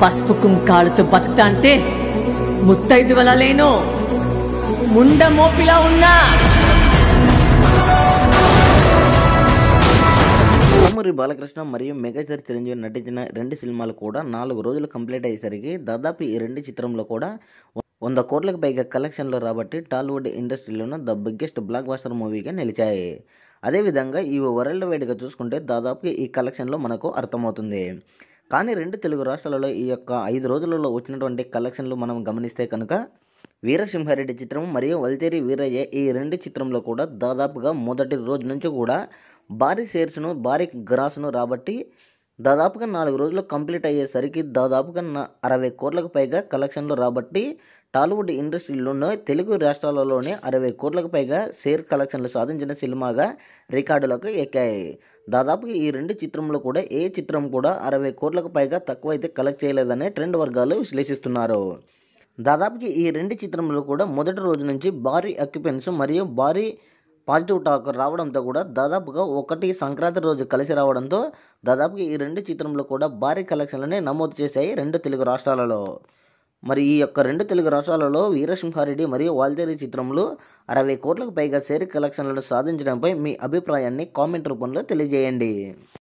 పసుపు కుంకాలతో బతుకుతా అంటే ముత్తైదు వల లేను ముండ మోపిలా ఉన్నా కోమూరి బాలకృష్ణ మరియు మెగాస్టార్ చిరంజీవి నటించిన రెండు సినిమాలు కూడా నాలుగు రోజులు కంప్లీట్ అయ్యేసరికి దాదాపు ఈ రెండు చిత్రంలో కూడా వంద కోట్లకు పైగా కలెక్షన్లు రాబట్టి టాలీవుడ్ ఇండస్ట్రీలోనే ద బిగ్గెస్ట్ బ్లాక్ బాస్టర్ మూవీగా నిలిచాయి అదేవిధంగా ఈ వరల్డ్ వైడ్గా చూసుకుంటే దాదాపు ఈ కలెక్షన్లో మనకు అర్థమవుతుంది కానీ రెండు తెలుగు రాష్ట్రాలలో ఈ యొక్క ఐదు రోజులలో వచ్చినటువంటి కలెక్షన్లు మనం గమనిస్తే కనుక వీరసింహారెడ్డి చిత్రం మరియు వల్తేరి వీరయ్య ఈ రెండు చిత్రంలో కూడా దాదాపుగా మొదటి రోజు నుంచి కూడా భారీ షేర్స్ను భారీ గ్రాస్ను రాబట్టి దాదాపుగా నాలుగు రోజులు కంప్లీట్ అయ్యేసరికి దాదాపుగా నా- అరవై కోట్లకు పైగా కలెక్షన్లు రాబట్టి టాలీవుడ్ ఇండస్ట్రీలోనే తెలుగు రాష్ట్రాలలోనే అరవై కోట్లకు పైగా షేర్ కలెక్షన్లు సాధించిన సినిమాగా రికార్డులకు ఎక్కాయి దాదాపుగా ఈ రెండు చిత్రంలో కూడా ఏ చిత్రం కూడా అరవై కోట్లకు పైగా తక్కువ అయితే కలెక్ట్ చేయలేదని ట్రెండ్ వర్గాలు విశ్లేషిస్తున్నారు దాదాపుకి ఈ రెండు చిత్రంలో కూడా మొదటి రోజు నుంచి భారీ అక్యుపెన్స్ మరియు భారీ పాజిటివ్ టాక్ రావడంతో కూడా దాదాపుగా ఒకటి సంక్రాంతి రోజు కలిసి రావడంతో దాదాపుగా ఈ రెండు చిత్రంలో కూడా భారీ కలెక్షన్లని నమోదు చేశాయి రెండు తెలుగు రాష్ట్రాలలో మరి ఈ యొక్క రెండు తెలుగు రాష్ట్రాలలో వీరసింహారెడ్డి మరియు వాల్తేరి చిత్రంలో అరవై కోట్లకు పైగా షేర్ కలెక్షన్లను సాధించడంపై మీ అభిప్రాయాన్ని కామెంట్ రూపంలో తెలియజేయండి